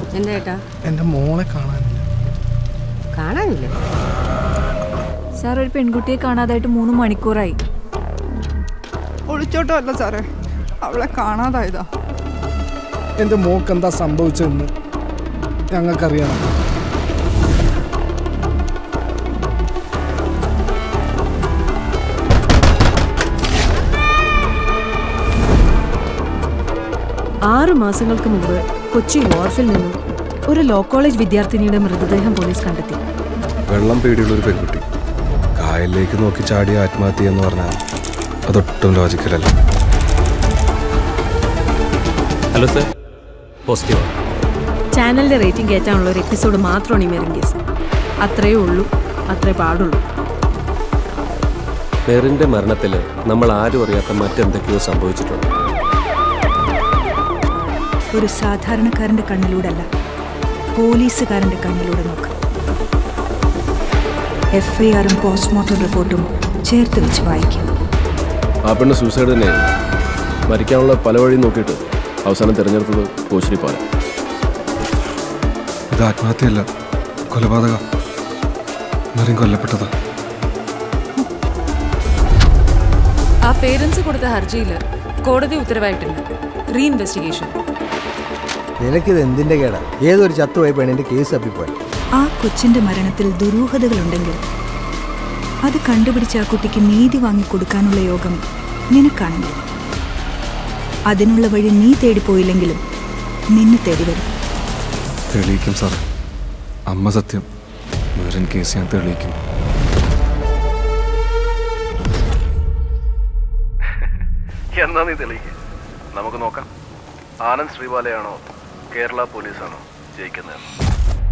എന്താ ഏട്ടാ എൻ്റെ മോളെ കാണാനില്ല കാണാനില്ല സാർ ഒരു പെൺകുട്ടിയെ കാണാതായിട്ട് മൂന്ന് മണിക്കൂറായി ഒളിച്ചോട്ടമല്ല സാറേ അവളെ കാണാതായതാ എൻ്റെ മോക്ക് എന്താ സംഭവിച്ചതെന്ന് ഞങ്ങൾക്കറിയണം ആറു മാസങ്ങൾക്ക് മുമ്പ് കൊച്ചി വാർഫിൽ നിന്നും ഒരു ലോ കോളേജ് വിദ്യാർത്ഥിനിയുടെ മൃതദേഹം പോലീസ് കണ്ടെത്തി വെള്ളം പേടിയുള്ള ഒരു പെൺകുട്ടി കായലിലേക്ക് നോക്കി ചാടിയ ആത്മഹത്യ എന്ന് പറഞ്ഞാൽ അതൊട്ടും ലോജിക്കലല്ല ഹലോ സർ പോസിറ്റീവ് ചാനലിന്റെ റേറ്റിംഗ് കയറ്റാനുള്ള ഒരു എപ്പിസോഡ് മാത്രമാണ് ഈ മെറിൻ കേസ് അത്രയേ ഉള്ളൂ അത്രേ പാടുള്ളൂ മെറിന്റെ മരണത്തിൽ നമ്മൾ ആരും അറിയാത്ത മറ്റെന്തൊക്കെയോ സംഭവിച്ചിട്ടുണ്ട് ഒരു സാധാരണക്കാരന്റെ കണ്ണിലൂടല്ല പോലീസുകാരന്റെ കണ്ണിലൂടെ നോക്കാം എഫ് ഐ ആറും പോസ്റ്റ്മോർട്ടം റിപ്പോർട്ടും ചേർത്ത് വെച്ച് വായിക്കും ആ പെണ്ണ് സൂസൈഡ് തന്നെ മരിക്കാനുള്ള പല വഴിയും നോക്കിയിട്ട് അവസാനം തിരഞ്ഞെടുത്തത് കോശ്ശേരി പാലം ഇത് ആത്മഹത്യയല്ല കൊലപാതക മറിയും കൊല്ലപ്പെട്ടതാ ആ പേരൻസ് കൊടുത്ത ഹർജിയിൽ കോടതി ഉത്തരവായിട്ടുണ്ട് റീ ഇൻവെസ്റ്റിഗേഷൻ നിനക്കിത് എന്തിന്റെ കേടാ ഏതൊരു ചത്തുപോയ പെണ്ണിന്റെ കേസ് തപ്പിപ്പോയി ആ കൊച്ചിന്റെ മരണത്തിൽ ദുരൂഹതകളുണ്ടെങ്കിൽ അത് കണ്ടുപിടിച്ച് ആ കുട്ടിക്ക് നീതി വാങ്ങിക്കൊടുക്കാനുള്ള യോഗം നിനക്കാണെങ്കിൽ അതിനുള്ള വഴി നീ തേടിപ്പോയില്ലെങ്കിലും നിന്നെ തേടി വരും തെളിയിക്കും സാർ അമ്മ സത്യം മെറിൻ കേസ് ഞാൻ തെളിയിക്കും എന്നാ നീ തെളിയിക്കുക നമുക്ക് നോക്കാം ആനന്ദ് ശ്രീവാലയാണോ കേരള പോലീസാണോ ജയിക്കുന്നത്